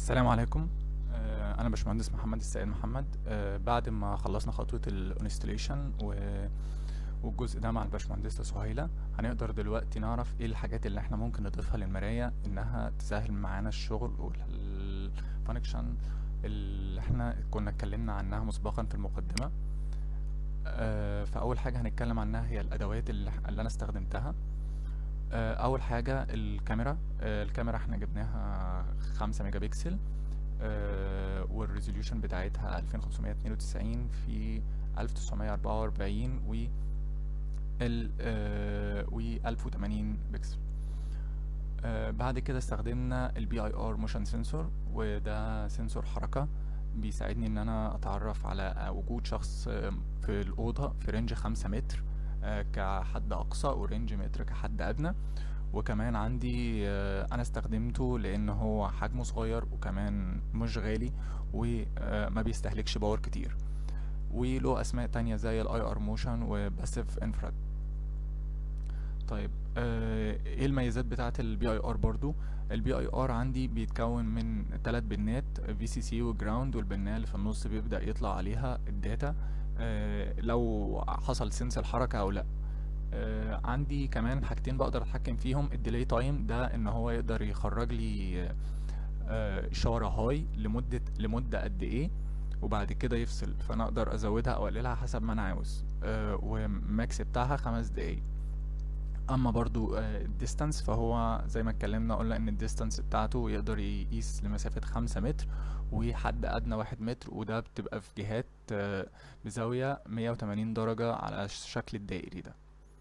السلام عليكم آه، انا باشمهندس محمد السيد محمد آه، بعد ما خلصنا خطوه الانستليشن والجزء ده مع الباشمهندسه سهيله هنقدر دلوقتي نعرف ايه الحاجات اللي احنا ممكن نضيفها للمرايه انها تسهل معانا الشغل والفانكشن اللي احنا كنا اتكلمنا عنها مسبقا في المقدمه آه، فاول حاجه هنتكلم عنها هي الادوات اللي اللي انا استخدمتها آه، اول حاجه الكاميرا آه، الكاميرا احنا جبناها 5 ميجا بكسل آه، والريزوليوشن بتاعتها 2592 في 1944 و ال و 1080 بكسل آه، بعد كده استخدمنا البي اي ار موشن سنسور وده سنسور حركة بيساعدني ان انا اتعرف على وجود شخص آه، في الأوضة في رينج خمسة متر آه، كحد أقصى ورينج متر كحد أدنى وكمان عندي آه، أنا استخدمته لأن هو حجمه صغير وكمان مش غالي وما بيستهلكش باور كتير وله أسماء تانية زي الاي ار موشن وباسيف انفراد طيب آه، ايه الميزات بتاعه البي اي ار برضو البي اي ار عندي بيتكون من ثلاث بنات في سي سي وجراوند والبنايه اللي في النص بيبدا يطلع عليها الداتا آه، لو حصل سنس الحركه او لا آه، عندي كمان حاجتين بقدر اتحكم فيهم الديلي تايم ده ان هو يقدر يخرج لي آه، اشاره هاي لمده لمده قد ايه وبعد كده يفصل فانا اقدر ازودها او اقللها حسب ما انا عاوز آه، وماكس بتاعها خمس دقايق اما برضو الديستانس فهو زي ما اتكلمنا قلنا ان الديستانس بتاعته يقدر يقيس لمسافة خمسة متر وحد ادنى واحد متر وده بتبقى في جهات آه، بزاوية مية وتمانين درجة على الشكل الدائري ده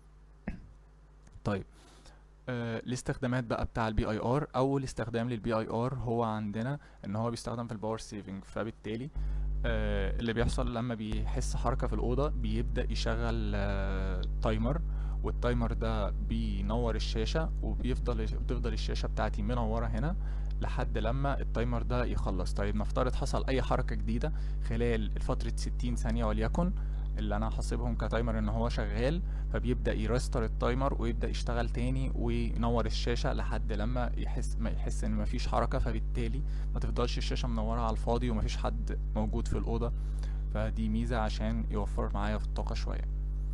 طيب آه، الاستخدامات بقى بتاع البي اي ار اول استخدام للبي اي ار هو عندنا ان هو بيستخدم في الباور سيفنج فبالتالي آه، اللي بيحصل لما بيحس حركة في الأوضة بيبدأ يشغل آه، تايمر والتايمر ده بينور الشاشة وبيفضل بتفضل الشاشة بتاعتي منورة هنا لحد لما التايمر ده يخلص طيب نفترض حصل أي حركة جديدة خلال فترة 60 ثانية وليكن اللي أنا حاسبهم كتايمر إن هو شغال فبيبدأ يرستر التايمر ويبدأ يشتغل تاني وينور الشاشة لحد لما يحس ما يحس إن مفيش حركة فبالتالي ما تفضلش الشاشة منورة على الفاضي ومفيش حد موجود في الأوضة فدي ميزة عشان يوفر معايا في الطاقة شوية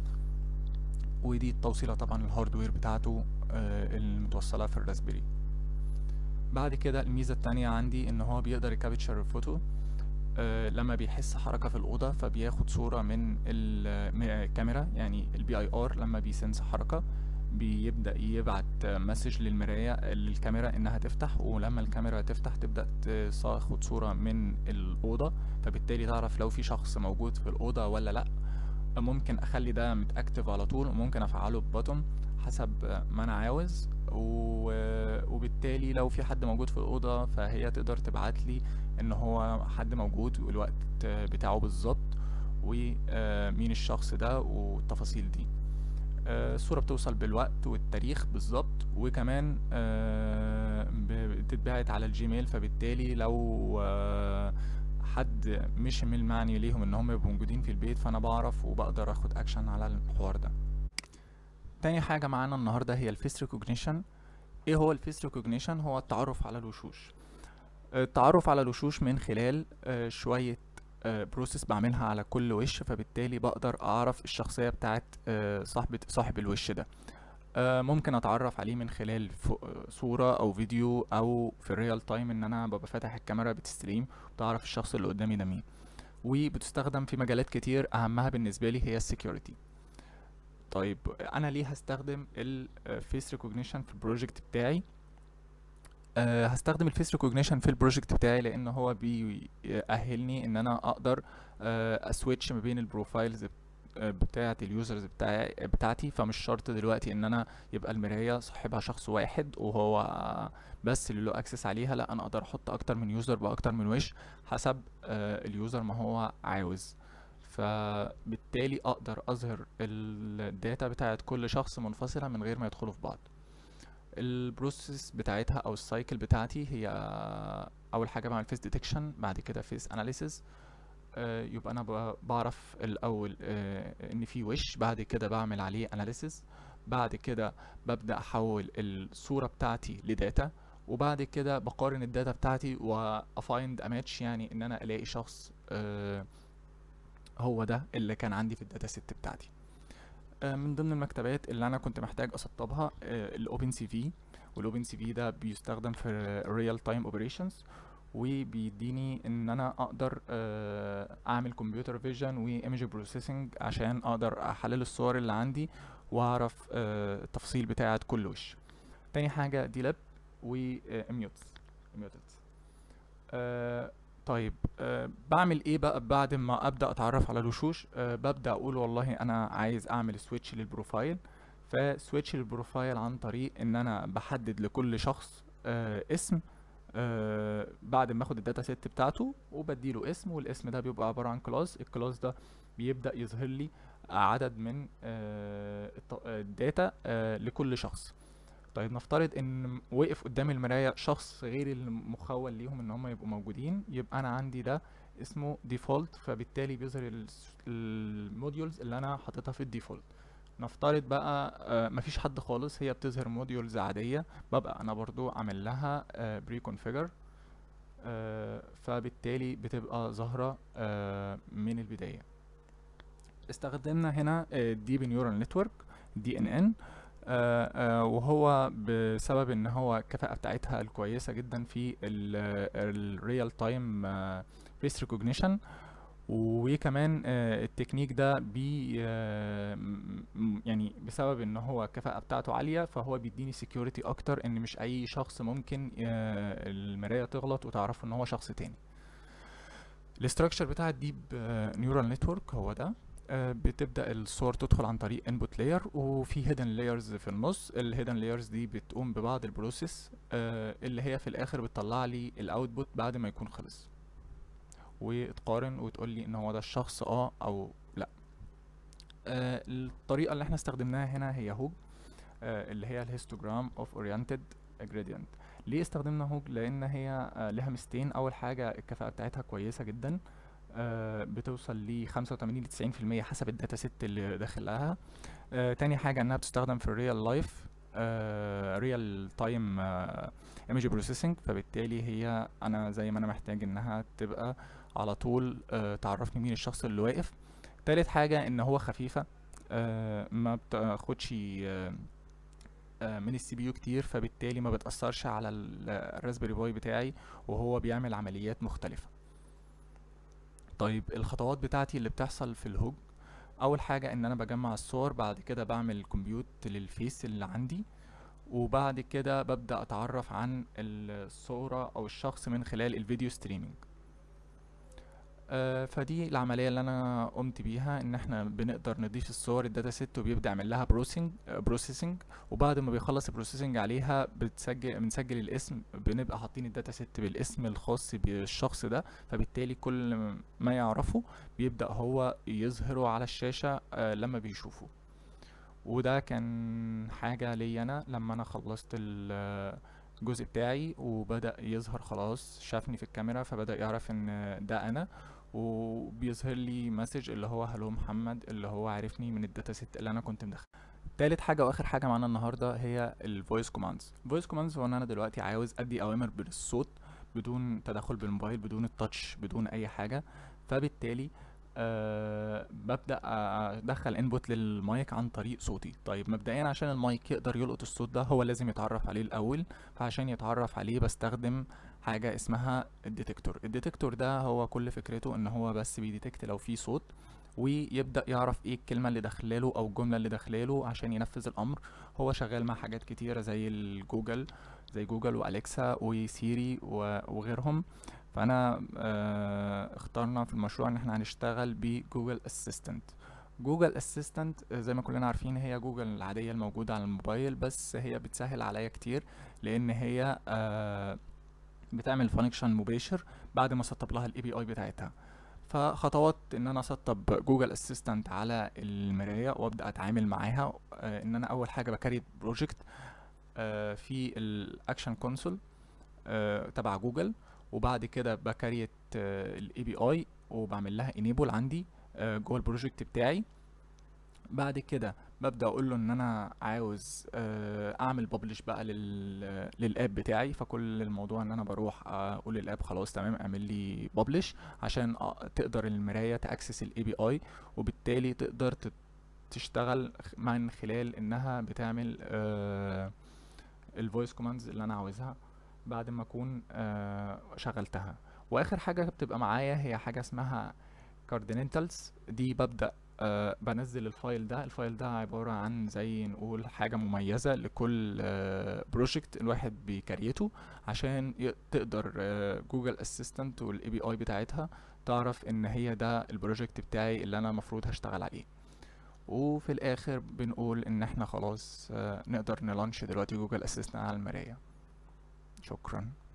ودي التوصيلة طبعا الهاردوير بتاعته آه، المتوصلة في الراسبيري بعد كده الميزة التانية عندي ان هو بيقدر يكابتشر الفوتو آه، لما بيحس حركة في الأوضة فبياخد صورة من الكاميرا يعني البي اي ار لما بيسنس حركة بيبدأ يبعت مسج للمراية للكاميرا انها تفتح ولما الكاميرا تفتح تبدأ تاخد صورة من الأوضة فبالتالي تعرف لو في شخص موجود في الأوضة ولا لأ ممكن اخلي ده متاكتف على طول وممكن افعله ببطن حسب ما انا عاوز و... وبالتالي لو في حد موجود في الاوضه فهي تقدر تبعت لي ان هو حد موجود والوقت بتاعه بالظبط ومين الشخص ده والتفاصيل دي آه، الصورة بتوصل بالوقت والتاريخ بالظبط وكمان آه، ب- بتتبعت على الجيميل فبالتالي لو آه، حد مش من المعني ليهم ان هم يبقوا موجودين في البيت فانا بعرف وبقدر اخد اكشن على الحوار ده تاني حاجة معانا النهاردة هي الفيس ريكوجنيشن ايه هو الفيس ريكوجنيشن هو التعرف على الوشوش التعرف على الوشوش من خلال آه، شوية بروسيس بعملها على كل وش فبالتالي بقدر اعرف الشخصية بتاعت آه، صاحبة صاحب الوش ده آه، ممكن اتعرف عليه من خلال فو- آه، صورة او فيديو او في الريال تايم ان انا ببقى فاتح الكاميرا بتستريم وتعرف الشخص اللي قدامي ده مين وبتستخدم في مجالات كتير اهمها بالنسبة لي هي السكيورتي طيب انا ليه هستخدم الفيس ريكوجنيشن في البروجكت بتاعي أه هستخدم الفيس ريكوجنيشن في البروجكت بتاعي لان هو بيأهلني ان انا اقدر أه اسويتش ما بين البروفايلز بتاعه اليوزرز بتاعي بتاعتي فمش شرط دلوقتي ان انا يبقى المرايه صاحبها شخص واحد وهو بس اللي له اكسس عليها لا انا اقدر احط اكتر من يوزر باكتر من وش حسب أه اليوزر ما هو عاوز فبالتالي اقدر اظهر الداتا بتاعت كل شخص منفصلة من غير ما يدخلوا في بعض البروسيس بتاعتها او السايكل بتاعتي هي اول حاجة بعمل فيس ديتكشن بعد كده فيس اناليسيس يبقى انا ب- بعرف الاول آه، ان في وش بعد كده بعمل عليه اناليسيس بعد كده ببدأ احول الصورة بتاعتي لداتا وبعد كده بقارن الداتا بتاعتي وافايند اماتش يعني ان انا الاقي شخص آه هو ده اللي كان عندي في الداتا سيت بتاعتي آه من ضمن المكتبات اللي انا كنت محتاج اسطبها الاوبن سي في والاوبن سي في ده بيستخدم في ريال تايم اوبريشنز وبيديني ان انا اقدر آه اعمل كمبيوتر فيجن وايمج بروسيسنج عشان اقدر احلل الصور اللي عندي واعرف آه التفصيل بتاعه كل وش تاني حاجه دي لاب واميوتس اميوتس آه طيب أه بعمل ايه بقى بعد ما ابدا اتعرف على الوشوش أه ببدا اقول والله انا عايز اعمل سويتش للبروفايل فسويتش للبروفايل عن طريق ان انا بحدد لكل شخص أه اسم أه بعد ما اخد الداتا سيت بتاعته وبديله اسم والاسم ده بيبقى عباره عن كلاس الكلاس ده بيبدا يظهر لي عدد من أه الداتا أه لكل شخص طيب نفترض ان وقف قدام المراية شخص غير المخول ليهم ان هم يبقوا موجودين يبقى انا عندي ده اسمه ديفولت فبالتالي بيظهر الموديولز اللي انا حاططها في الديفولت نفترض بقى آه مفيش حد خالص هي بتظهر موديولز عادية ببقى انا برضو عامل لها آه بري كونفيجر آه فبالتالي بتبقى ظاهرة آه من البداية استخدمنا هنا الديب نيورال نتورك دي ان ان آه آه وهو بسبب ان هو الكفاءة بتاعتها الكويسة جدا في الريال تايم فيس ريكوجنيشن وكمان آه التكنيك ده بي يعني بسبب ان هو الكفاءة بتاعته عالية فهو بيديني سكيورتي اكتر ان مش اي شخص ممكن المراية تغلط وتعرف ان هو شخص تاني الاستراكشر بتاع الديب نيورال نتورك هو ده بتبدا الصور تدخل عن طريق انبوت لاير وفي هيدن لايرز في النص الهيدن لايرز دي بتقوم ببعض البروسيس اللي هي في الاخر بتطلع لي الاوتبوت بعد ما يكون خلص وتقارن وتقول لي ان هو ده الشخص اه او لا الطريقه اللي احنا استخدمناها هنا هي هوج اللي هي الهيستوجرام اوف اورينتد جريدينت ليه استخدمنا هوج لان هي لها ميزتين اول حاجه الكفاءه بتاعتها كويسه جدا آه بتوصل ل 85 ل 90% حسب الداتا سيت اللي داخلها آه تاني حاجه انها بتستخدم في الريال لايف ريال تايم ايمج بروسيسنج فبالتالي هي انا زي ما انا محتاج انها تبقى على طول آه تعرفني مين الشخص اللي واقف تالت حاجه ان هو خفيفه ما بتاخدش من السي بي يو كتير فبالتالي ما بتاثرش على الراسبيري باي بتاعي وهو بيعمل عمليات مختلفه طيب الخطوات بتاعتي اللي بتحصل في الهوج اول حاجة ان انا بجمع الصور بعد كده بعمل كمبيوت للفيس اللي عندي وبعد كده ببدأ اتعرف عن الصورة او الشخص من خلال الفيديو ستريمينج آه فدي العملية اللي انا قمت بيها ان احنا بنقدر نضيف الصور الداتا سيت وبيبدأ يعمل لها بروسينج بروسيسنج وبعد ما بيخلص البروسيسنج عليها بتسجل بنسجل الاسم بنبقى حاطين الداتا سيت بالاسم الخاص بالشخص ده فبالتالي كل ما يعرفه بيبدأ هو يظهره على الشاشة آه لما بيشوفه وده كان حاجة لي انا لما انا خلصت الجزء بتاعي وبدأ يظهر خلاص شافني في الكاميرا فبدأ يعرف ان ده انا وبيظهر لي مسج اللي هو هلو محمد اللي هو عارفني من الداتا سيت اللي انا كنت مدخل تالت حاجة واخر حاجة معانا النهاردة هي الفويس كوماندز الفويس كوماندز هو ان انا دلوقتي عاوز ادي اوامر بالصوت بدون تدخل بالموبايل بدون التاتش بدون اي حاجة فبالتالي أه ببدا ادخل انبوت للمايك عن طريق صوتي طيب مبدئيا عشان المايك يقدر يلقط الصوت ده هو لازم يتعرف عليه الاول فعشان يتعرف عليه بستخدم حاجه اسمها الديتكتور الديتكتور ده هو كل فكرته ان هو بس بيديتكت لو في صوت ويبدا يعرف ايه الكلمه اللي داخلاله او الجمله اللي داخلاله عشان ينفذ الامر هو شغال مع حاجات كتيره زي الجوجل زي جوجل واليكسا وسيري وغيرهم فانا آه اخترنا في المشروع ان احنا هنشتغل بجوجل اسيستنت جوجل اسيستنت زي ما كلنا عارفين هي جوجل العاديه الموجوده على الموبايل بس هي بتسهل عليا كتير لان هي آه بتعمل فانكشن مباشر بعد ما سطب لها الاي بي اي بتاعتها فخطوات ان انا اسطب جوجل اسيستنت على المرايه وابدا اتعامل معاها آه ان انا اول حاجه بكريت بروجكت آه في الاكشن كونسول آه تبع جوجل وبعد كده بكريت الاي بي اي وبعمل لها انيبل عندي جوه البروجكت بتاعي بعد كده ببدأ اقول له ان انا عاوز آه، اعمل ببلش بقى لل للاب بتاعي فكل الموضوع ان انا بروح اقول للاب خلاص تمام اعمل لي ببلش عشان أ- تقدر المراية تاكسس الاي بي اي وبالتالي تقدر تت- تشتغل خ- من خلال انها بتعمل الفويس كوماندز اللي انا عاوزها بعد ما اكون آه، شغلتها واخر حاجة بتبقى معايا هي حاجة اسمها كارديننتالز دي ببدأ أه بنزل الفايل ده الفايل ده عبارة عن زي نقول حاجة مميزة لكل بروجكت الواحد بيكريته عشان ي- تقدر أه جوجل اسيستنت والاي بي اي بتاعتها تعرف ان هي ده البروجكت بتاعي اللي انا المفروض هشتغل عليه وفي الاخر بنقول ان احنا خلاص أه نقدر نلانش دلوقتي جوجل اسيستنت على المراية شكرا